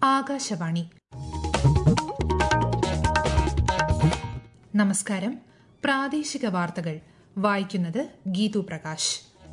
ആകാശവാണി നമസ്കാരം പ്രാദേശിക വാർത്തകൾ വായിക്കുന്നത് ഗീതു പ്രകാശ്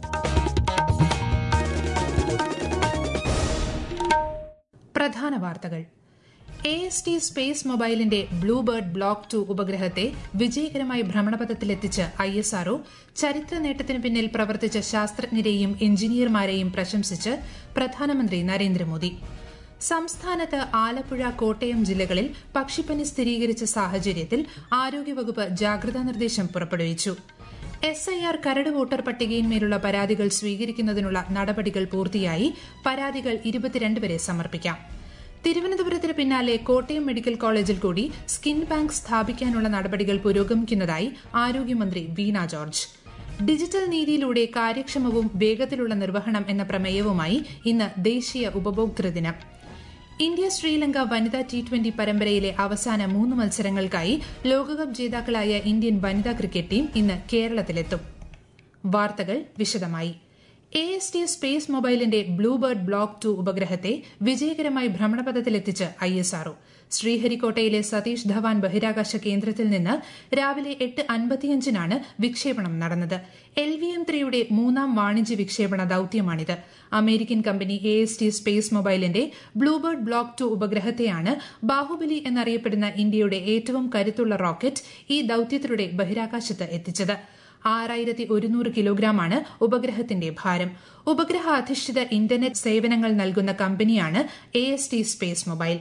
പ്രധാന വാർത്തകൾ എ എസ് ടി സ്പേസ് മൊബൈലിന്റെ ബ്ലൂബേർഡ് ബ്ലോക്ക് ടു ഉപഗ്രഹത്തെ വിജയകരമായി ഭ്രമണപഥത്തിലെത്തിച്ച് ഐ എസ് ആർഒ ചരിത്ര നേട്ടത്തിന് പിന്നിൽ പ്രവർത്തിച്ച ശാസ്ത്രജ്ഞരെയും എഞ്ചിനീയർമാരെയും പ്രശംസിച്ച് പ്രധാനമന്ത്രി നരേന്ദ്രമോദി സംസ്ഥാനത്ത് ആലപ്പുഴ കോട്ടയം ജില്ലകളിൽ പക്ഷിപ്പനി സ്ഥിരീകരിച്ച സാഹചര്യത്തിൽ ആരോഗ്യവകുപ്പ് ജാഗ്രതാ നിർദ്ദേശം പുറപ്പെടുവിച്ചു എസ് ഐ ആർ കരട് വോട്ടർ പട്ടികയിന്മേലുള്ള പരാതികൾ സ്വീകരിക്കുന്നതിനുള്ള നടപടികൾ പൂർത്തിയായി പരാതികൾ ഇരുപത്തിരണ്ട് വരെ സമർപ്പിക്കാം തിരുവനന്തപുരത്തിന് പിന്നാലെ കോട്ടയം മെഡിക്കൽ കോളേജിൽ കൂടി സ്കിൻ ബാങ്ക് സ്ഥാപിക്കാനുള്ള നടപടികൾ പുരോഗമിക്കുന്നതായി ആരോഗ്യമന്ത്രി വീണ ജോർജ് ഡിജിറ്റൽ നീതിയിലൂടെ കാര്യക്ഷമവും വേഗത്തിലുള്ള നിർവഹണം എന്ന പ്രമേയവുമായി ഇന്ന് ദേശീയ ഉപഭോക്തൃ ദിനം ഇന്ത്യ ശ്രീലങ്ക വനിതാ ടി ട്വന്റി പരമ്പരയിലെ അവസാന മൂന്ന് മത്സരങ്ങൾക്കായി ലോകകപ്പ് ജേതാക്കളായ ഇന്ത്യൻ വനിതാ ക്രിക്കറ്റ് ടീം ഇന്ന് കേരളത്തിലെത്തും വാർത്തകൾ വിശദമായി എ എസ് ടി സ്പേസ് മൊബൈലിന്റെ ബ്ലൂബേർഡ് ബ്ലോക്ക് ടു ഉപഗ്രഹത്തെ വിജയകരമായി ഭ്രമണപഥത്തിലെത്തിച്ച് ഐ എസ് ആർഒ ശ്രീഹരിക്കോട്ടയിലെ സതീഷ് ധവാൻ ബഹിരാകാശ കേന്ദ്രത്തിൽ നിന്ന് രാവിലെ എട്ട് അൻപത്തിയഞ്ചിനാണ് വിക്ഷേപണം നടന്നത് എൽ വി എം ത്രീയുടെ മൂന്നാം വാണിജ്യ വിക്ഷേപണ ദൌത്യമാണിത് American company A S T space മൊബൈലിന്റെ ബ്ലൂബേർഡ് ബ്ലോക്ക് ടു ഉപഗ്രഹത്തെയാണ് ബാഹുബലി എന്നറിയപ്പെടുന്ന ഇന്ത്യയുടെ ഏറ്റവും കരുത്തുള്ള റോക്കറ്റ് ഈ ദൌത്യത്തിലൂടെ ബഹിരാകാശത്ത് എത്തിച്ചത് ആറായിരത്തി ഒരുന്നൂറ് കിലോഗ്രാമാണ് ഉപഗ്രഹത്തിന്റെ ഭാരം ഉപഗ്രഹ അധിഷ്ഠിത ഇന്റർനെറ്റ് സേവനങ്ങൾ നൽകുന്ന കമ്പനിയാണ് A S T space mobile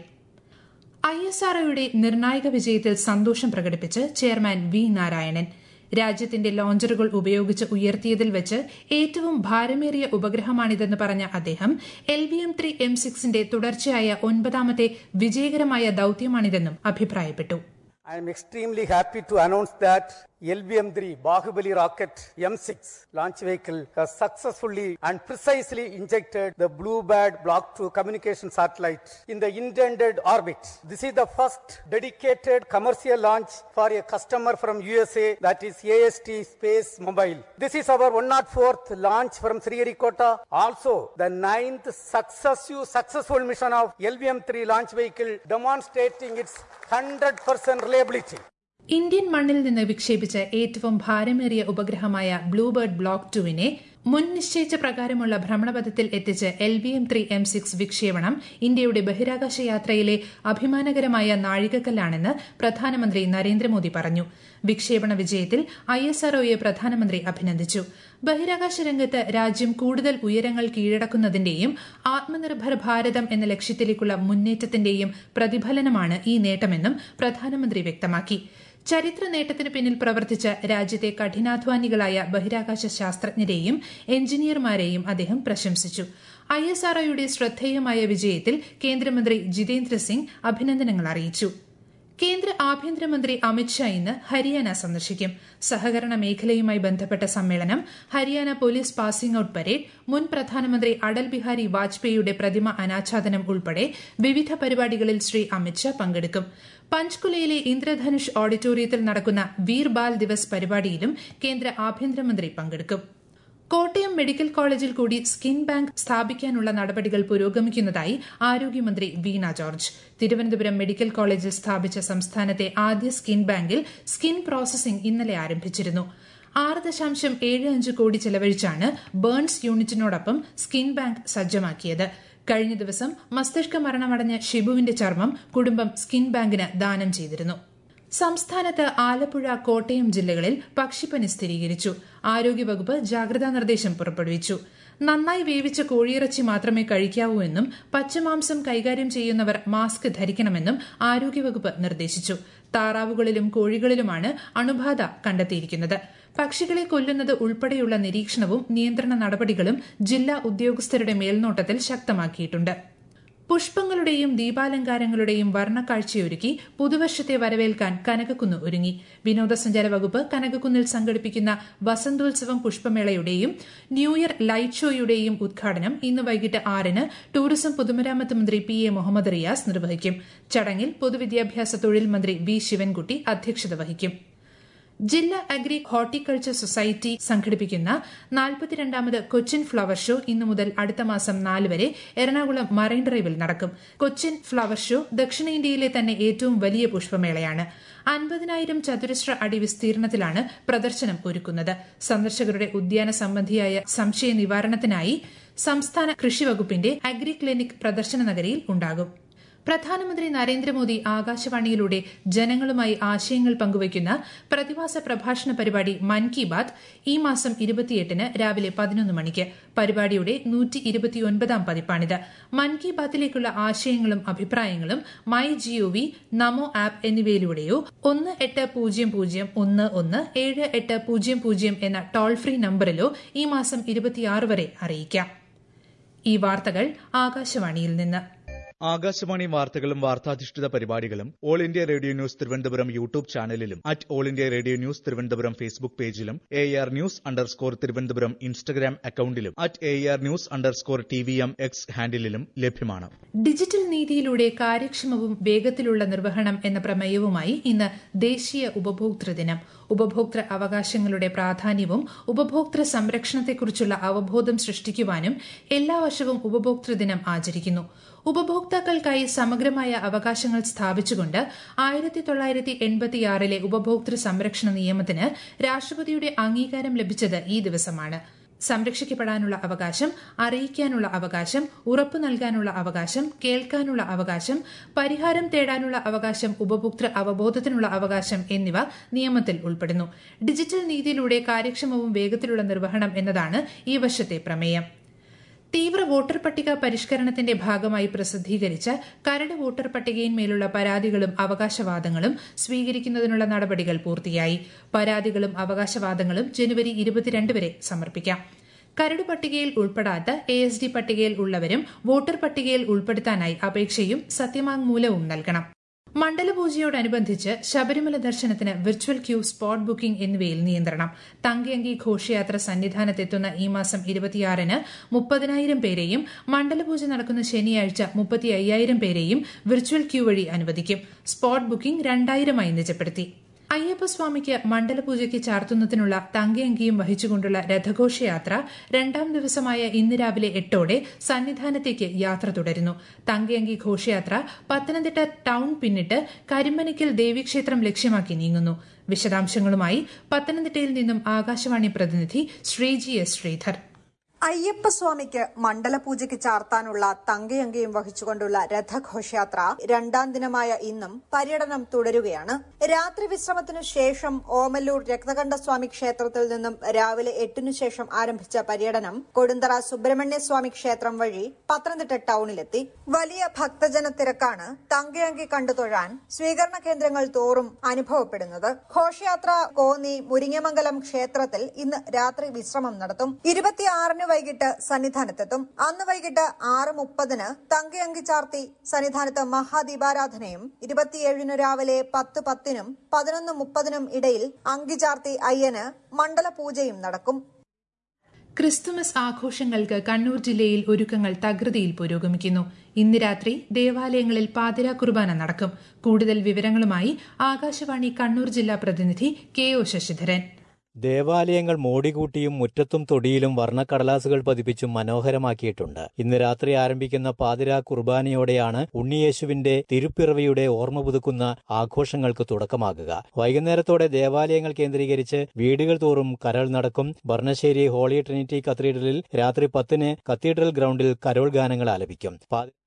I S ആർഒയുടെ നിർണായക വിജയത്തിൽ സന്തോഷം പ്രകടിപ്പിച്ച് ചെയർമാൻ വി നാരായണൻ രാജ്യത്തിന്റെ ലോഞ്ചറുകൾ ഉപയോഗിച്ച് ഉയർത്തിയതിൽ വെച്ച് ഏറ്റവും ഭാരമേറിയ ഉപഗ്രഹമാണിതെന്ന് പറഞ്ഞ അദ്ദേഹം L V M three M സിക്സിന്റെ തുടർച്ചയായ ഒൻപതാമത്തെ വിജയകരമായ ദൌത്യമാണിതെന്നും അഭിപ്രായപ്പെട്ടു I am extremely happy to announce that LVM-3 Bahubali rocket M6 launch vehicle has successfully and precisely injected the Bluebird Block 2 communication satellite in the intended orbit. This is the first dedicated commercial launch for a customer from USA that is AST Space Mobile. This is our 104th launch from Sriharikota. Also, the ninth successive successful mission of LVM-3 launch vehicle demonstrating its 100% reliability. Indian മണ്ണിൽ നിന്ന് വിക്ഷേപിച്ച ഏറ്റവും ഭാരമേറിയ ഉപഗ്രഹമായ Bluebird block ടുവിനെ മുൻ നിശ്ചയിച്ച പ്രകാരമുള്ള ഭ്രമണപഥത്തിൽ എത്തിച്ച് L V M three M six വിക്ഷേപണം ഇന്ത്യയുടെ ബഹിരാകാശ യാത്രയിലെ അഭിമാനകരമായ നാഴികക്കല്ലാണെന്ന് പ്രധാനമന്ത്രി നരേന്ദ്രമോദി പറഞ്ഞു വിക്ഷേപണ വിജയത്തിൽ ഐ എസ് ആർഒയെ പ്രധാനമന്ത്രി അഭിനന്ദിച്ചു ബഹിരാകാശ രംഗത്ത് രാജ്യം കൂടുതൽ ഉയരങ്ങൾ കീഴടക്കുന്നതിന്റെയും ആത്മനിർഭർ ഭാരതം എന്ന ലക്ഷ്യത്തിലേക്കുള്ള മുന്നേറ്റത്തിന്റെയും പ്രതിഫലനമാണ് ഈ നേട്ടമെന്നും പ്രധാനമന്ത്രി വ്യക്തമാക്കി ചരിത്ര നേട്ടത്തിന് പിന്നിൽ പ്രവർത്തിച്ച രാജ്യത്തെ കഠിനാധ്വാനികളായ ബഹിരാകാശ ശാസ്ത്രജ്ഞരെയും എഞ്ചിനീയർമാരെയും അദ്ദേഹം പ്രശംസിച്ചു ഐ എസ് ആർഒയുടെ ശ്രദ്ധേയമായ വിജയത്തിൽ കേന്ദ്രമന്ത്രി ജിതേന്ദ്ര സിംഗ് അഭിനന്ദനങ്ങൾ അറിയിച്ചു കേന്ദ്ര ആഭ്യന്തരമന്ത്രി അമിത്ഷാ ഇന്ന് ഹരിയാന സന്ദർശിക്കും സഹകരണ മേഖലയുമായി ബന്ധപ്പെട്ട സമ്മേളനം Haryana police passing out parade മുൻ പ്രധാനമന്ത്രി അടൽ ബിഹാരി വാജ്പേയിയുടെ പ്രതിമ അനാച്ഛാദനം ഉൾപ്പെടെ വിവിധ പരിപാടികളിൽ ശ്രീ അമിത്ഷാ പങ്കെടുക്കും പഞ്ച്കുലയിലെ ഇന്ദ്രധനുഷ് ഓഡിറ്റോറിയത്തിൽ നടക്കുന്ന വീർ ബാൽ ദിവസ് പരിപാടിയിലും കേന്ദ്ര ആഭ്യന്തരമന്ത്രി പങ്കെടുക്കും കോട്ടയം മെഡിക്കൽ കോളേജിൽ കൂടി സ്കിൻ ബാങ്ക് സ്ഥാപിക്കാനുള്ള നടപടികൾ പുരോഗമിക്കുന്നതായി ആരോഗ്യമന്ത്രി വീണ ജോർജ് തിരുവനന്തപുരം മെഡിക്കൽ കോളേജിൽ സ്ഥാപിച്ച സംസ്ഥാനത്തെ ആദ്യ സ്കിൻ ബാങ്കിൽ സ്കിൻ പ്രോസസിംഗ് ഇന്നലെ ആരംഭിച്ചിരുന്നു ആറ് ദശാംശം ഏഴ് അഞ്ച് കോടി ചെലവഴിച്ചാണ് ബേൺസ് യൂണിറ്റിനോടൊപ്പം സ്കിൻ ബാങ്ക് സജ്ജമാക്കിയത് കഴിഞ്ഞ ദിവസം മസ്തിഷ്ക മരണമടഞ്ഞ ഷിബുവിന്റെ ചർമ്മം കുടുംബം സ്കിൻ ബാങ്കിന് ദാനം ചെയ്തിരുന്നു സംസ്ഥാനത്ത് ആലപ്പുഴ കോട്ടയം ജില്ലകളിൽ പക്ഷിപ്പനി സ്ഥിരീകരിച്ചു ആരോഗ്യവകുപ്പ് ജാഗ്രതാ നിർദ്ദേശം പുറപ്പെടുവിച്ചു നന്നായി വേവിച്ച കോഴിയിറച്ചി മാത്രമേ കഴിക്കാവൂ എന്നും പച്ചമാംസം കൈകാര്യം ചെയ്യുന്നവർ മാസ്ക് ധരിക്കണമെന്നും ആരോഗ്യവകുപ്പ് നിർദ്ദേശിച്ചു താറാവുകളിലും കോഴികളിലുമാണ് അണുബാധ കണ്ടെത്തിയിരിക്കുന്നത് പക്ഷികളെ കൊല്ലുന്നത് ഉൾപ്പെടെയുള്ള നിരീക്ഷണവും നിയന്ത്രണ നടപടികളും ജില്ലാ ഉദ്യോഗസ്ഥരുടെ മേൽനോട്ടത്തിൽ ശക്തമാക്കിയിട്ടുണ്ട് പുഷ്പങ്ങളുടെയും ദീപാലങ്കാരങ്ങളുടെയും വർണ്ണക്കാഴ്ചയൊരുക്കി പുതുവർഷത്തെ വരവേൽക്കാൻ കനകക്കുന്ന് ഒരുങ്ങി വിനോദസഞ്ചാര വകുപ്പ് കനകക്കുന്നിൽ സംഘടിപ്പിക്കുന്ന വസന്തോത്സവം പുഷ്പമേളയുടെയും ന്യൂ ഇയർ ലൈറ്റ് ഷോയുടെയും ഉദ്ഘാടനം ഇന്ന് വൈകിട്ട് ആറിന് ടൂറിസം പൊതുമരാമത്ത് മന്ത്രി പി എ മുഹമ്മദ് റിയാസ് നിർവഹിക്കും ചടങ്ങിൽ പൊതുവിദ്യാഭ്യാസ തൊഴിൽ മന്ത്രി വി ശിവൻകുട്ടി അധ്യക്ഷത വഹിക്കും ജില്ലാ അഗ്രി ഹോർട്ടിക്കൾച്ചർ സൊസൈറ്റി സംഘടിപ്പിക്കുന്ന നാൽപ്പത്തിരണ്ടാമത് കൊച്ചിൻ ഫ്ലവർ ഷോ ഇന്നു മുതൽ അടുത്ത മാസം നാല് വരെ എറണാകുളം മറൈൻ ഡ്രൈവിൽ നടക്കും കൊച്ചിൻ ഫ്ലവർ ഷോ ദക്ഷിണേന്ത്യയിലെ തന്നെ ഏറ്റവും വലിയ പുഷ്പമേളയാണ് അൻപതിനായിരം ചതുരശ്ര അടി വിസ്തീർണത്തിലാണ് പ്രദർശനം ഒരുക്കുന്നത് സന്ദർശകരുടെ ഉദ്യാന സംബന്ധിയായ സംശയ നിവാരണത്തിനായി സംസ്ഥാന കൃഷി വകുപ്പിന്റെ അഗ്രി ക്ലിനിക് പ്രദർശന നഗരിയിൽ ഉണ്ടാകും പ്രധാനമന്ത്രി നരേന്ദ്രമോദി ആകാശവാണിയിലൂടെ ജനങ്ങളുമായി ആശയങ്ങൾ പങ്കുവയ്ക്കുന്ന പ്രതിമാസ പ്രഭാഷണ പരിപാടി മൻ കി ബാത് ഈ മാസം ഇരുപത്തിയെട്ടിന് രാവിലെ പതിനൊന്ന് മണിക്ക് പരിപാടിയുടെ നൂറ്റി ഇരുപത്തിയൊൻപതാം പതിപ്പാണിത് മൻ കി ബാത്തിലേക്കുള്ള ആശയങ്ങളും അഭിപ്രായങ്ങളും മൈ ജിഒവി നമോ ആപ്പ് എന്നിവയിലൂടെയോ ഒന്ന് എട്ട് പൂജ്യം പൂജ്യം ഒന്ന് ഒന്ന് ഏഴ് എട്ട് പൂജ്യം പൂജ്യം എന്ന ടോൾ ഫ്രീ നമ്പറിലോ ഈ മാസം ഇരുപത്തിയാറ് വരെ അറിയിക്കാം ഈ വാർത്തകൾ ആകാശവാണിയിൽ നിന്ന് ആകാശവാണി വാർത്തകളും വാർത്താധിഷ്ഠിത പരിപാടികളും all India radio news Thiruvananthapuram YouTube ചാനലിലും at all India radio news Thiruvananthapuram Facebook പേജിലും A R news underscore Thiruvananthapuram Instagram അക്കൌണ്ടിലും at A R news underscore T V M X ഹാൻഡിലും ലഭ്യമാണ് ഡിജിറ്റൽ നീതിയിലൂടെ കാര്യക്ഷമവും വേഗത്തിലുള്ള നിർവഹണം എന്ന പ്രമേയവുമായി ഇന്ന് ദേശീയ ഉപഭോക്തൃ ദിനം ഉപഭോക്തൃ അവകാശങ്ങളുടെ പ്രാധാന്യവും ഉപഭോക്തൃ സംരക്ഷണത്തെക്കുറിച്ചുള്ള അവബോധം സൃഷ്ടിക്കുവാനും എല്ലാ വർഷവും ഉപഭോക്തൃ ദിനം ആചരിക്കുന്നു ഉപഭോക്താക്കൾക്കായി സമഗ്രമായ അവകാശങ്ങൾ സ്ഥാപിച്ചുകൊണ്ട് ആയിരത്തി തൊള്ളായിരത്തി എൺപത്തിയാറിലെ ഉപഭോക്തൃ സംരക്ഷണ നിയമത്തിന് രാഷ്ട്രപതിയുടെ അംഗീകാരം ലഭിച്ചത് ഈ ദിവസമാണ് സംരക്ഷിക്കപ്പെടാനുള്ള അവകാശം അറിയിക്കാനുള്ള അവകാശം ഉറപ്പു നൽകാനുള്ള അവകാശം കേൾക്കാനുള്ള അവകാശം പരിഹാരം തേടാനുള്ള അവകാശം ഉപഭോക്തൃ അവബോധത്തിനുള്ള അവകാശം എന്നിവ നിയമത്തിൽ ഉൾപ്പെടുന്നു ഡിജിറ്റൽ നീതിയിലൂടെ കാര്യക്ഷമവും വേഗത്തിലുള്ള നിർവഹണം എന്നതാണ് ഈ വർഷത്തെ പ്രമേയം തീവ്ര വോട്ടർ പട്ടിക പരിഷ്കരണത്തിന്റെ ഭാഗമായി പ്രസിദ്ധീകരിച്ച കരട് വോട്ടർ പട്ടികയിന്മേലുള്ള പരാതികളും അവകാശവാദങ്ങളും സ്വീകരിക്കുന്നതിനുള്ള നടപടികൾ പൂർത്തിയായി പരാതികളും അവകാശവാദങ്ങളും ജനുവരി ഇരുപത്തിരണ്ട് വരെ സമർപ്പിക്കാം കരട് പട്ടികയിൽ ഉൾപ്പെടാത്ത എ എസ് ഡി പട്ടികയിൽ ഉള്ളവരും വോട്ടർ പട്ടികയിൽ ഉൾപ്പെടുത്താനായി അപേക്ഷയും സത്യവാങ്മൂലവും നൽകണം മണ്ഡലപൂജയോടനുബന്ധിച്ച് ശബരിമല ദർശനത്തിന് വിർച്വൽ ക്യൂ സ്പോട്ട് ബുക്കിംഗ് എന്നിവയിൽ നിയന്ത്രണം തങ്കയങ്കി ഘോഷയാത്ര സന്നിധാനത്തെത്തുന്ന ഈ മാസം ഇരുപത്തിയാറിന് മുപ്പതിനായിരം പേരെയും മണ്ഡലപൂജ നടക്കുന്ന ശനിയാഴ്ച മുപ്പത്തി അയ്യായിരം പേരെയും വിർച്വൽ ക്യൂ വഴി അനുവദിക്കും സ്പോട്ട് ബുക്കിംഗ് രണ്ടായിരമായി നിജപ്പെടുത്തി അയ്യപ്പസ്വാമിക്ക് മണ്ഡലപൂജയ്ക്ക് ചാർത്തുന്നതിനുള്ള തങ്കയങ്കിയും വഹിച്ചുകൊണ്ടുള്ള രഥഘോഷയാത്ര രണ്ടാം ദിവസമായ ഇന്ന് രാവിലെ എട്ടോടെ സന്നിധാനത്തേക്ക് യാത്ര തുടരുന്നു തങ്കയങ്കി ഘോഷയാത്ര പത്തനംതിട്ട ടൌൺ പിന്നിട്ട് കരിമ്പനയ്ക്കൽ ദേവീക്ഷേത്രം ലക്ഷ്യമാക്കി നീങ്ങുന്നു വിശദാംശങ്ങളുമായി പത്തനംതിട്ടയിൽ നിന്നും ആകാശവാണി പ്രതിനിധി ശ്രീജി എസ് ശ്രീധർ അയ്യപ്പസ്വാമിക്ക് മണ്ഡലപൂജയ്ക്ക് ചാർത്താനുള്ള തങ്കയങ്കയും വഹിച്ചുകൊണ്ടുള്ള രഥഘോഷയാത്ര രണ്ടാം ദിനമായ ഇന്നും പര്യടനം തുടരുകയാണ് രാത്രി വിശ്രമത്തിനു ശേഷം ഓമല്ലൂർ രക്തകണ്ഠസ്വാമി ക്ഷേത്രത്തിൽ നിന്നും രാവിലെ എട്ടിനു ശേഷം ആരംഭിച്ച പര്യടനം കൊടുന്തറ സുബ്രഹ്മണ്യസ്വാമി ക്ഷേത്രം വഴി പത്തനംതിട്ട ടൌണിലെത്തി വലിയ ഭക്തജന തിരക്കാണ് തങ്കയങ്കി കണ്ടുതൊഴാൻ സ്വീകരണ കേന്ദ്രങ്ങൾ തോറും അനുഭവപ്പെടുന്നത് ഘോഷയാത്ര കോന്നി മുരിങ്ങമംഗലം ക്ഷേത്രത്തിൽ ഇന്ന് രാത്രി വിശ്രമം നടത്തും ഇരുപത്തിയാറിന് വൈകിട്ട് സന്നിധാനത്തെത്തും അന്ന് വൈകിട്ട് ആറ് മുപ്പതിന് തങ്കയങ്കി ചാർത്തി സന്നിധാനത്ത് മഹാദീപാരാധനയും ഇരുപത്തിയേഴിന് രാവിലെ പത്ത് പത്തിനും പതിനൊന്ന് മുപ്പതിനും ഇടയിൽ അങ്കി ചാർത്തി അയ്യന് മണ്ഡല പൂജയും നടക്കും ക്രിസ്തുമസ് ആഘോഷങ്ങൾക്ക് കണ്ണൂർ ജില്ലയിൽ ഒരുക്കങ്ങൾ തകൃതിയിൽ പുരോഗമിക്കുന്നു ഇന്ന് രാത്രി ദേവാലയങ്ങളിൽ പാതിരാ കുർബാന നടക്കും കൂടുതൽ വിവരങ്ങളുമായി ആകാശവാണി കണ്ണൂർ ജില്ലാ പ്രതിനിധി കെ ഒ ശശിധരൻ ദേവാലയങ്ങൾ മോടികൂട്ടിയും മുറ്റത്തും തൊടിയിലും വർണ്ണക്കടലാസുകൾ പതിപ്പിച്ചും മനോഹരമാക്കിയിട്ടുണ്ട് ഇന്ന് രാത്രി ആരംഭിക്കുന്ന പാതിരാ കുർബാനയോടെയാണ് ഉണ്ണിയേശുവിന്റെ തിരുപ്പിറവിയുടെ ഓർമ്മ പുതുക്കുന്ന ആഘോഷങ്ങൾക്ക് തുടക്കമാകുക വൈകുന്നേരത്തോടെ ദേവാലയങ്ങൾ കേന്ദ്രീകരിച്ച് വീടുകൾ തോറും കരൾ നടക്കും ഭർണശ്ശേരി ഹോളി ട്രിനിറ്റി കത്തീഡ്രലിൽ രാത്രി പത്തിന് കത്തീഡ്രൽ ഗ്രൌണ്ടിൽ കരോൾ ഗാനങ്ങൾ ആലപിക്കും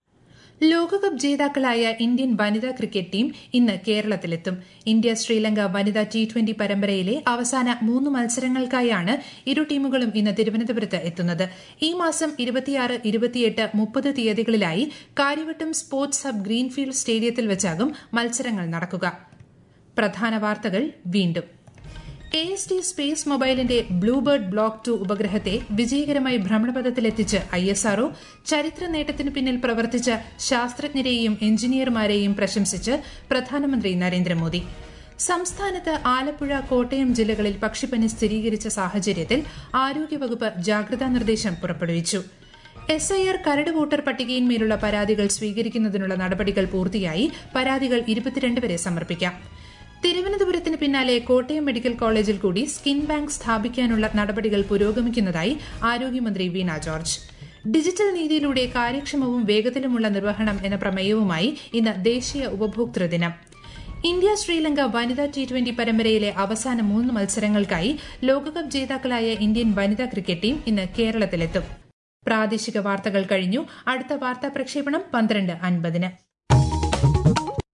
ലോകകപ്പ് ജേതാക്കളായ ഇന്ത്യൻ വനിതാ ക്രിക്കറ്റ് ടീം ഇന്ന് കേരളത്തിലെത്തും ഇന്ത്യ ശ്രീലങ്ക വനിതാ ടി ട്വന്റി പരമ്പരയിലെ അവസാന മൂന്ന് മത്സരങ്ങൾക്കായാണ് ഇരു ടീമുകളും ഇന്ന് തിരുവനന്തപുരത്ത് എത്തുന്നത് ഈ മാസം ഇരുപത്തിയാറ് ഇരുപത്തിയെട്ട് മുപ്പത് തീയതികളിലായി കാര്യവട്ടം സ്പോർട്സ് ഹബ് ഗ്രീൻഫീൽഡ് സ്റ്റേഡിയത്തിൽ വെച്ചാകും മത്സരങ്ങൾ നടക്കുക പ്രധാന വാർത്തകൾ വീണ്ടും എ എസ് ടി സ്പേസ് മൊബൈലിന്റെ ബ്ലൂബേർഡ് ബ്ലോക്ക് ടു ഉപഗ്രഹത്തെ വിജയകരമായി ഭ്രമണപഥത്തിലെത്തിച്ച് ഐ എസ് ആർഒ ചരിത്ര നേട്ടത്തിനു പിന്നിൽ പ്രവർത്തിച്ച ശാസ്ത്രജ്ഞരെയും എഞ്ചിനീയർമാരെയും പ്രശംസിച്ച് പ്രധാനമന്ത്രി നരേന്ദ്രമോദി സംസ്ഥാനത്ത് ആലപ്പുഴ കോട്ടയം ജില്ലകളിൽ പക്ഷിപ്പനി സ്ഥിരീകരിച്ച സാഹചര്യത്തിൽ ആരോഗ്യവകുപ്പ് ജാഗ്രതാ നിർദ്ദേശം പുറപ്പെടുവിച്ചു എസ് ഐ ആർ കരട് വോട്ടർ പട്ടികയിന്മേലുള്ള പരാതികൾ സ്വീകരിക്കുന്നതിനുള്ള നടപടികൾ പൂർത്തിയായി പരാതികൾ ഇരുപത്തിരണ്ട് വരെ സമർപ്പിക്കാം തിരുവനന്തപുരത്തിന് പിന്നാലെ കോട്ടയം മെഡിക്കൽ കോളേജിൽ കൂടി സ്കിൻ ബാങ്ക് സ്ഥാപിക്കാനുള്ള നടപടികൾ പുരോഗമിക്കുന്നതായി ആരോഗ്യമന്ത്രി വീണ ജോർജ് ഡിജിറ്റൽ നീതിയിലൂടെ കാര്യക്ഷമവും വേഗത്തിലുമുള്ള നിർവഹണം എന്ന പ്രമേയവുമായി ഇന്ന് ദേശീയ ഉപഭോക്തൃ ദിനം ഇന്ത്യ ശ്രീലങ്ക വനിതാ ടി ട്വന്റി പരമ്പരയിലെ അവസാന മൂന്ന് മത്സരങ്ങൾക്കായി ലോകകപ്പ് ജേതാക്കളായ ഇന്ത്യൻ വനിതാ ക്രിക്കറ്റ് ടീം ഇന്ന് കേരളത്തിലെത്തും പ്രാദേശിക വാർത്തകൾ കഴിഞ്ഞു അടുത്ത വാർത്താ പ്രക്ഷേപണം പന്ത്രണ്ട് അൻപതിന്